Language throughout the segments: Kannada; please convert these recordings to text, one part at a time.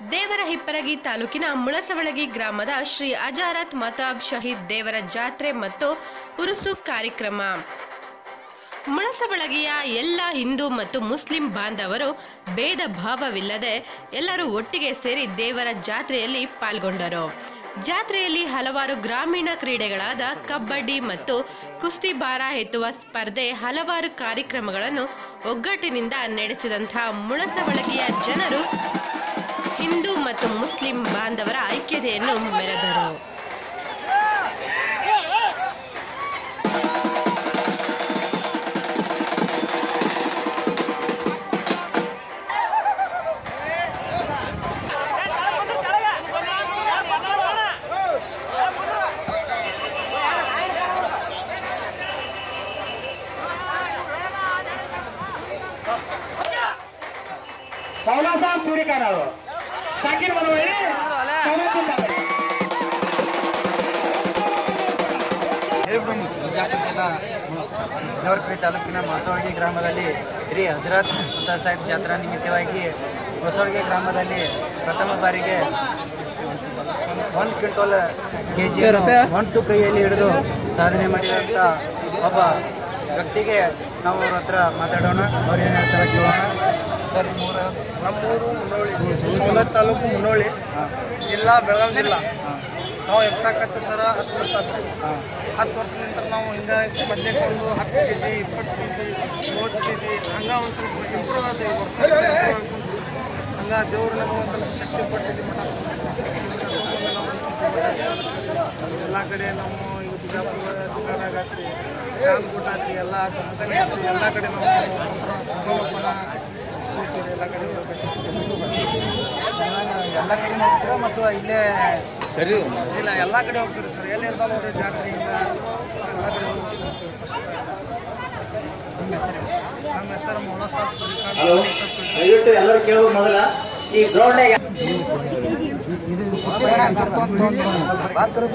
ದೇವರ ಹಿಪ್ಪರಗಿ ತಾಲೂಕಿನ ಮುಳಸವಳಗಿ ಗ್ರಾಮದ ಶ್ರೀ ಅಜಾರತ್ ಮತಾಬ್ ಶಹೀದ್ ದೇವರ ಜಾತ್ರೆ ಮತ್ತು ಉರುಸು ಕಾರ್ಯಕ್ರಮ ಮುಳಸಬಳಗಿಯ ಎಲ್ಲ ಹಿಂದೂ ಮತ್ತು ಮುಸ್ಲಿಂ ಬಾಂಧವರು ಭೇದ ಭಾವವಿಲ್ಲದೆ ಎಲ್ಲರೂ ಒಟ್ಟಿಗೆ ಸೇರಿ ದೇವರ ಜಾತ್ರೆಯಲ್ಲಿ ಪಾಲ್ಗೊಂಡರು ಜಾತ್ರೆಯಲ್ಲಿ ಹಲವಾರು ಗ್ರಾಮೀಣ ಕ್ರೀಡೆಗಳಾದ ಕಬಡ್ಡಿ ಮತ್ತು ಕುಸ್ತಿ ಭಾರ ಎತ್ತುವ ಸ್ಪರ್ಧೆ ಹಲವಾರು ಕಾರ್ಯಕ್ರಮಗಳನ್ನು ಒಗ್ಗಟ್ಟಿನಿಂದ ನಡೆಸಿದಂತಹ ಮುಳಸಬಳಗಿಯ ಜನರು ಹಿಂದೂ ಮತ್ತು ಮುಸ್ಲಿಂ ಬಾಂಧವರ ಐಕ್ಯತೆಯನ್ನು ಮೆರೆದರು साहेब पुरी करावं साकीर बनवाई ದೇವಗುಂಡ್ ಬಿಜಾಪುರ ಜಿಲ್ಲಾ ದೇವರಪುರಿ ತಾಲೂಕಿನ ಮೊಸವಳ್ಗಿ ಗ್ರಾಮದಲ್ಲಿ ಶ್ರೀ ಹಜರತ್ ಮುತ್ತಾ ಸಾಹೇಬ್ ಜಾತ್ರಾ ನಿಮಿತ್ತವಾಗಿ ಮೊಸವಳ್ಗಿ ಗ್ರಾಮದಲ್ಲಿ ಪ್ರಥಮ ಬಾರಿಗೆ ಒಂದು ಕ್ವಿಂಟೋಲ್ ಕೆ ಜಿ ಒಂದು ಕೈಯಲ್ಲಿ ಹಿಡಿದು ಸಾಧನೆ ಮಾಡಿದಂಥ ಒಬ್ಬ ವ್ಯಕ್ತಿಗೆ ನಾವು ಅವ್ರ ಹತ್ರ ಮಾತಾಡೋಣ ಅವ್ರು ಏನು ಹೇಳ್ತಾರೆ ಕೇಳೋಣ ಸರ್ ಮೂರ ನಮ್ಮೂರು ಮುನ್ನೋಳಿ ಸವದತ್ತಿ ತಾಲೂಕು ಮುನ್ನೋಳಿ ಜಿಲ್ಲಾ ಬೆಳಗಾವಿ ಜಿಲ್ಲಾ ನಾವು ಎಬ್ಸಾಕತ್ತ ಸರ ಹತ್ತು ವರ್ಷ ಆತು ಹತ್ತು ವರ್ಷದ ನಂತರ ನಾವು ಹಿಂಗೆ ಮೊದಲೇಕ ಒಂದು ಹತ್ತು ಕೆ ಜಿ ಇಪ್ಪತ್ತು ಕೆ ಜಿ ಮೂವತ್ತು ಕೆ ಜಿ ಹಂಗೆ ಒಂದು ಸ್ವಲ್ಪ ಇಂಪ್ರೂವ್ ಆದ ಈ ವರ್ಷ ಹಂಗೆ ದೇವ್ರು ನಮಗೆ ಒಂದು ಸ್ವಲ್ಪ ಶಕ್ತಿ ಕೊಟ್ಟಿದ್ದು ಮಠ ಎಲ್ಲ ಕಡೆ ನಮ್ಮ ಈಗ ಬಿಜಾಪುರ ಜಿಲ್ಲಾದಾಗ ಆತ್ರಿ ಚಾಂದ್ಗುಡ್ಡ ಆತ್ರಿ ಎಲ್ಲ ಚಂದನೆ ಆತ್ರಿ ಎಲ್ಲ ಕಡೆ ನಾವು ಹೋಗ್ತೀವಿ ಎಲ್ಲ ಕಡೆ ಹೋಗ್ಬೇಕು ಎಲ್ಲ ಕಡೆ ಹೋಗ್ತೀರಾ ಮತ್ತು ಇಲ್ಲೇ ಇಲ್ಲ ಎಲ್ಲ ಕಡೆ ಹೋಗ್ತೀರಿ ಸರ್ ಎಲ್ಲಿ ಇರ್ತಾವ ನೋಡ್ರಿ ಜಾತ್ರೆಯಿಂದ ಎಲ್ಲ ಕಡೆ ಹೋಗ್ತೀವಿ ನಮ್ಮ ಹೆಸರು ಮೌಲ ಸಾಬ್ ದಯವಿಟ್ಟು ಎಲ್ಲರೂ ಕೇಳೋದು ಮೊದಲ ಈ ಗ್ರೌಂಡ್ನಾಗ ಇದು ಬುತ್ತಿ ಬರ ಚುಡ್ತು ಅಂತ ತೊಗೊಂಡ್ರು.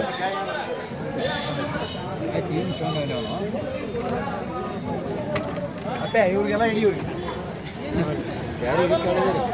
ಮತ್ತೆ ಇವ್ರಿಗೆಲ್ಲ ಹಿಡಿಯೋರಿ ಯಾರು ಇಲ್ಲಿ ಕೇಳಿದ್ರಿ